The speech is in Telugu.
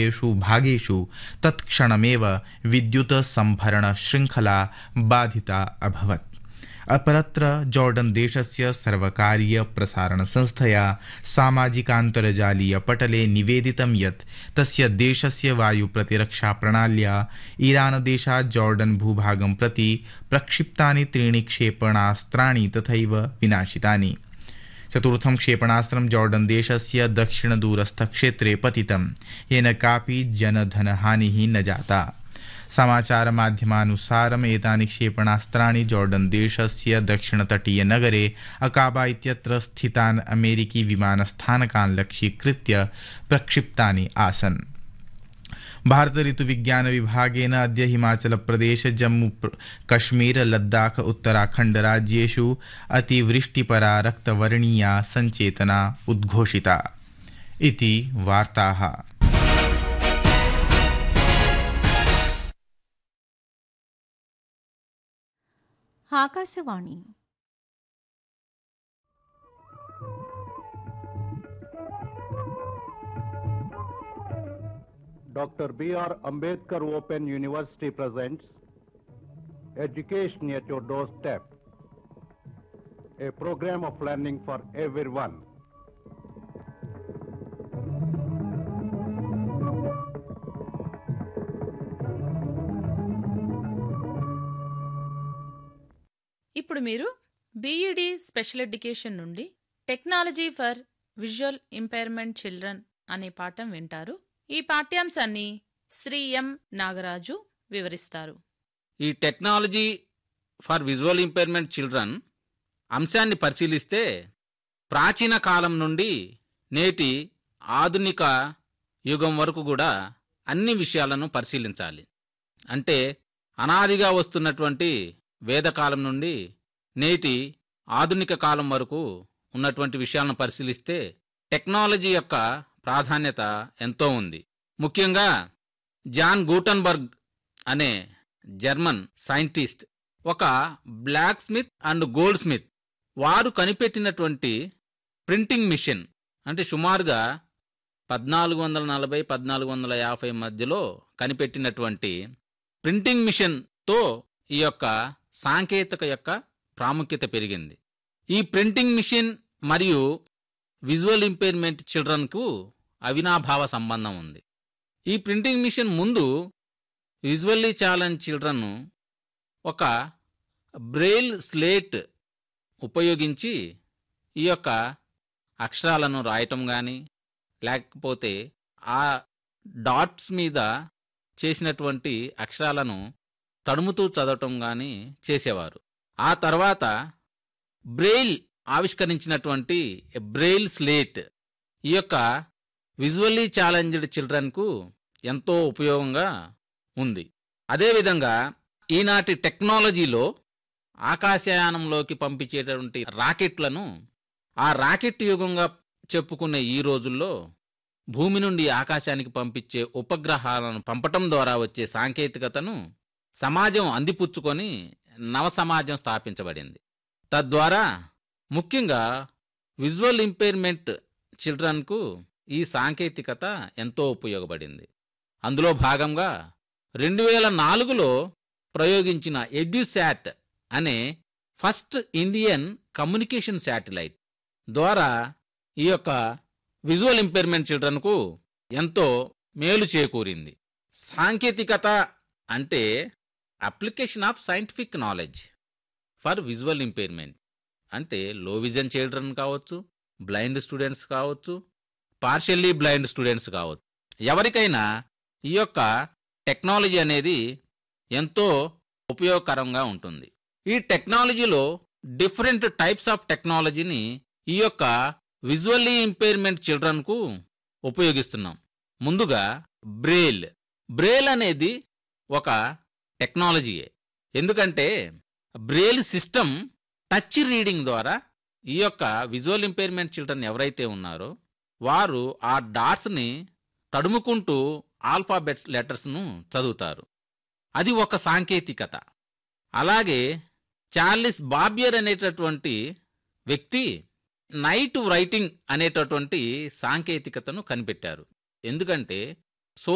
बहुकेषु भागेषु तत्क्षणमेव विद्युतसम्भरणशृङ्खला बाधिता अभवत् अपरत्र जॉर्डन देशस्य सर्वकारीयप्रसारणसंस्थया सामाजिकान्तर्जालीयपटले निवेदितं यत् तस्य देशस्य वायुप्रतिरक्षाप्रणाल्या ईरानदेशात् जॉर्डन भूभागं प्रति प्रक्षिप्तानि त्रीणि क्षेपणास्त्राणि तथैव विनाशितानि चतुर्थं क्षेपणास्त्रं जॉर्डन देशस्य दक्षिणदूरस्थक्षेत्रे पतितं येन कापि जनधनहानिः न जाता समाचारमाध्यमानुसारम् एतानि क्षेपणास्त्राणि जॉर्डन देशस्य दक्षिणतटीयनगरे अकाबा इत्यत्र स्थितान् अमेरिकी विमानस्थानकान् लक्ष्यीकृत्य प्रक्षिप्तानि आसन् भारत ऋतुविज्ञान विभागेन अद्य हिमाचलप्रदेश जम्मू कश्मीर लद्दाख उत्तराखण्ड राज्येषु अतिवृष्टिपरा रक्तवर्णीया सञ्चेतना उद्घोषिता इति वार्ताः Akashvani Dr. B.R. Ambedkar Open University presents Education at Your Doorstep, a program of learning for everyone. ఇప్పుడు మీరు బీఈడి స్పెషల్ ఎడ్యుకేషన్ నుండి technology for visual impairment children అనే పాఠం వింటారు ఈ పాఠ్యాంశాన్ని శ్రీ ఎం నాగరాజు వివరిస్తారు ఈ technology for visual impairment children అంశాన్ని పరిశీలిస్తే ప్రాచీన కాలం నుండి నేటి ఆధునిక యుగం వరకు కూడా అన్ని విషయాలను పరిశీలించాలి అంటే అనాదిగా వస్తున్నటువంటి వేదకాలం నుండి నేటి ఆధునిక కాలం వరకు ఉన్నటువంటి విషయాలను పరిశీలిస్తే టెక్నాలజీ యొక్క ప్రాధాన్యత ఎంతో ఉంది ముఖ్యంగా జాన్ గూటన్బర్గ్ అనే జర్మన్ సైంటిస్ట్ ఒక blacksmith and goldsmith వారు కనిపెట్టినటువంటి ప్రింటింగ్ మిషన్ అంటే సుమారుగా పద్నాలుగు వందల నలభై పద్నాలుగు వందల యాభై మధ్యలో కనిపెట్టినటువంటి ప్రింటింగ్ మిషన్తో ఈ యొక్క సాంకేతిక యొక్క ప్రాముఖ్యత పెరిగింది ఈ ప్రింటింగ్ మిషన్ మరియు విజువల్ ఇంపైర్మెంట్ చిల్డ్రన్కు అవినాభావ సంబంధం ఉంది ఈ ప్రింటింగ్ మిషన్ ముందు విజువల్లీ ఛాలెంజ్ చిల్డ్రన్ ఒక బ్రెయిల్ స్లేట్ ఉపయోగించి ఈ యొక్క అక్షరాలను రాయటం కానీ లేకపోతే ఆ డాట్స్ మీద చేసినటువంటి అక్షరాలను తడుముతూ చదవటం కానీ చేసేవారు ఆ తర్వాత బ్రెయిల్ ఆవిష్కరించినటువంటి బ్రెయిల్ స్లేట్ ఈ యొక్క విజువల్లీ ఛాలెంజ్డ్ చిల్డ్రన్కు ఎంతో ఉపయోగంగా ఉంది అదేవిధంగా ఈనాటి టెక్నాలజీలో ఆకాశయానంలోకి పంపించేటటువంటి రాకెట్లను ఆ రాకెట్ యుగంగా చెప్పుకునే ఈ రోజుల్లో భూమి నుండి ఆకాశానికి పంపించే ఉపగ్రహాలను పంపటం ద్వారా వచ్చే సాంకేతికతను సమాజం అందిపుచ్చుకొని నవ సమాజం స్థాపించబడింది తద్వారా ముఖ్యంగా విజువల్ ఇంపైర్మెంట్ చిల్డ్రన్కు ఈ సాంకేతికత ఎంతో ఉపయోగపడింది అందులో భాగంగా రెండు వేల నాలుగులో ప్రయోగించిన ఎడ్యుశాట్ అనే ఫస్ట్ ఇండియన్ కమ్యూనికేషన్ శాటిలైట్ ద్వారా ఈ యొక్క విజువల్ ఇంపైర్మెంట్ చిల్డ్రన్కు ఎంతో మేలు చేకూరింది సాంకేతికత అంటే application of scientific knowledge for visual impairment అంటే లో విజన్ చిల్డ్రన్ కావచ్చు బ్లైండ్ స్టూడెంట్స్ కావచ్చు పార్షియల్లీ బ్లైండ్ స్టూడెంట్స్ కావచ్చు ఎవరికైనా ఈ యొక్క టెక్నాలజీ అనేది ఎంతో ఉపయోగకరంగా ఉంటుంది ఈ టెక్నాలజీలో డిఫరెంట్ టైప్స్ ఆఫ్ టెక్నాలజీని ఈ యొక్క విజువల్లీ ఇంపైర్మెంట్ చిల్డ్రన్కు ఉపయోగిస్తున్నాం ముందుగా బ్రేల్ బ్రేల్ అనేది ఒక టెక్నాలజీయే ఎందుకంటే బ్రేల్ సిస్టమ్ టచ్ రీడింగ్ ద్వారా ఈ యొక్క విజువల్ ఇంపైర్మెంట్ చిల్డ్రన్ ఎవరైతే ఉన్నారో వారు ఆ డాట్స్ని తడుముకుంటూ ఆల్ఫాబెట్స్ లెటర్స్ను చదువుతారు అది ఒక సాంకేతికత అలాగే చార్లిస్ బాబియర్ అనేటటువంటి వ్యక్తి నైట్ రైటింగ్ అనేటటువంటి సాంకేతికతను కనిపెట్టారు ఎందుకంటే